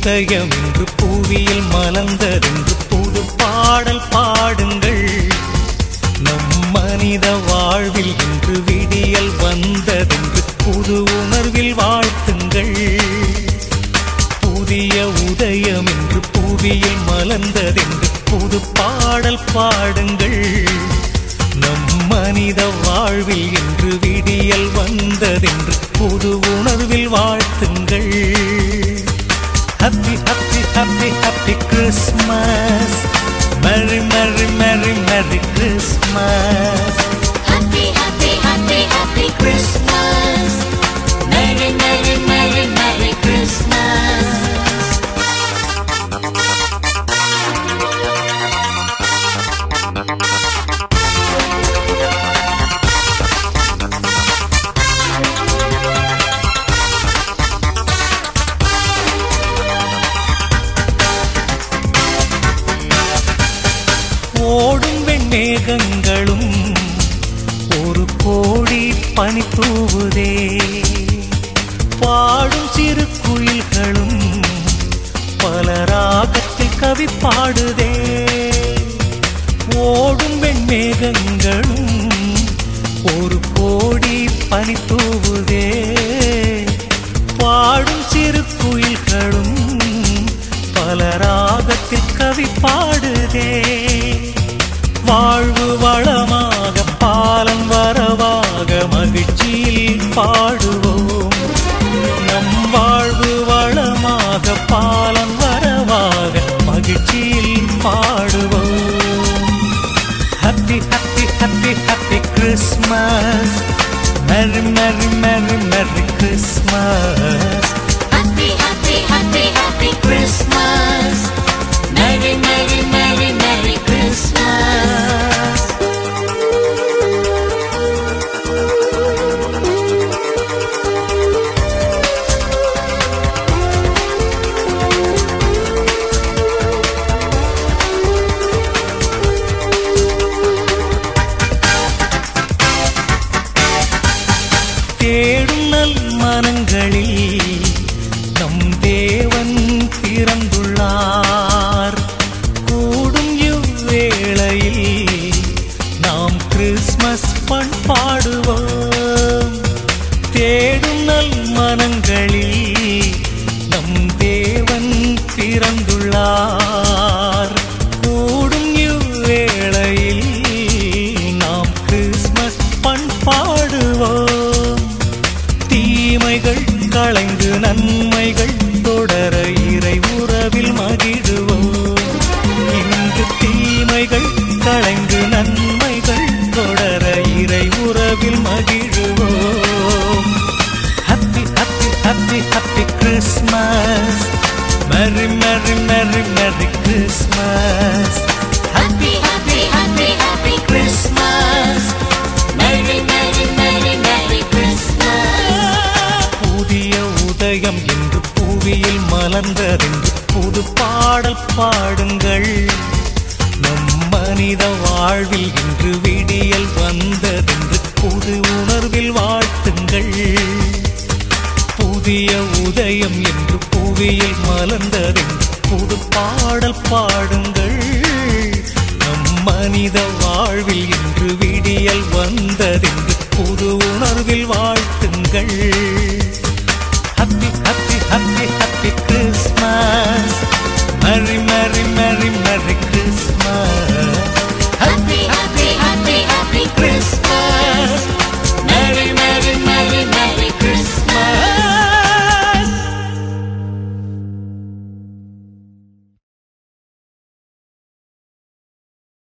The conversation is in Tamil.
உதயம் என்று புவியில் மலர்ந்ததென்று புது பாடல் பாடுங்கள் நம் மனித வாழ்வில் இன்று விடியல் வந்ததென்று புது உணர்வில் வாழ்த்துங்கள் புதிய உதயம் என்று புவியில் மலர்ந்ததென்று புது பாடல் பாடுங்கள் நம் மனித வாழ்வில் இன்று விடியல் வந்ததென்று புது உணர்வில் வாழ்த்துங்கள் happy happy happy happy Christmas merry merry merry merry Christmas Happy, happy, happy, happy Christmas. Merry, merry, merry, merry Christmas. ஓடும் வெண்மேகங்களும் ஒரு கோடி பனி தூவுதே பாடும் சிறு குயில்களும் பல ராகத்தில் கவி பாடுதே ஓடும் வெண்மேகங்களும் ஒரு கோடி பனி தூவுதே பாடும் சிறு குயில்களும் பல ராகத்தில் கவி பாடுதே வாழ்வு வளமாக பாலன் வரவாக மகிழ்ச்சியில் பாடுவோம் நம் வாழ்வு வளமாக பாலன் வரவாக மகிழ்ச்சியில் பாடுவோம் happy happy happy happy Christmas merry merry merry merry Christmas Happy, happy, happy, happy Christmas. Merry, merry, merry, merry Christmas. தேடும் நல் மனங்களில் நம் தேவன் பிறந்துள்ளார் கூடும் இவ்வேளையில் நாம் கிறிஸ்மஸ் பண்பாடுவோம் தேடும் நல் மனங்களில் நம் தேவன் பிறந்துள்ளார் கூடும் இவ்வேளையில் நாம் கிறிஸ்மஸ் பண்பாடுவோம் தீமைகள் களைந்து நன்மைகள் தொடர இறை உறவில் மகிழுவோம் இங்கு தீமைகள் களைந்து நன்மைகள் தொடர இறை உறவில் மகிழுவோம் happy happy happy happy Christmas merry merry merry merry Christmas Happy, happy, happy, happy Christmas. Merry, merry, merry, merry Christmas. புதிய உதயம் என்று புவியில் மலர்ந்ததென்று புது பாடல் பாடுங்கள் நம் மனித வாழ்வில் இன்று விடியல் வந்ததென்று புது உணர்வில் வாழ்த்துங்கள் புதிய உதயம் என்று புவியில் மலர்ந்ததென்று புது பாடல் பாடுங்கள் நம் மனித வாழ்வில் இன்று விடியல் வந்ததென்று புது உணர்வில் வாழ்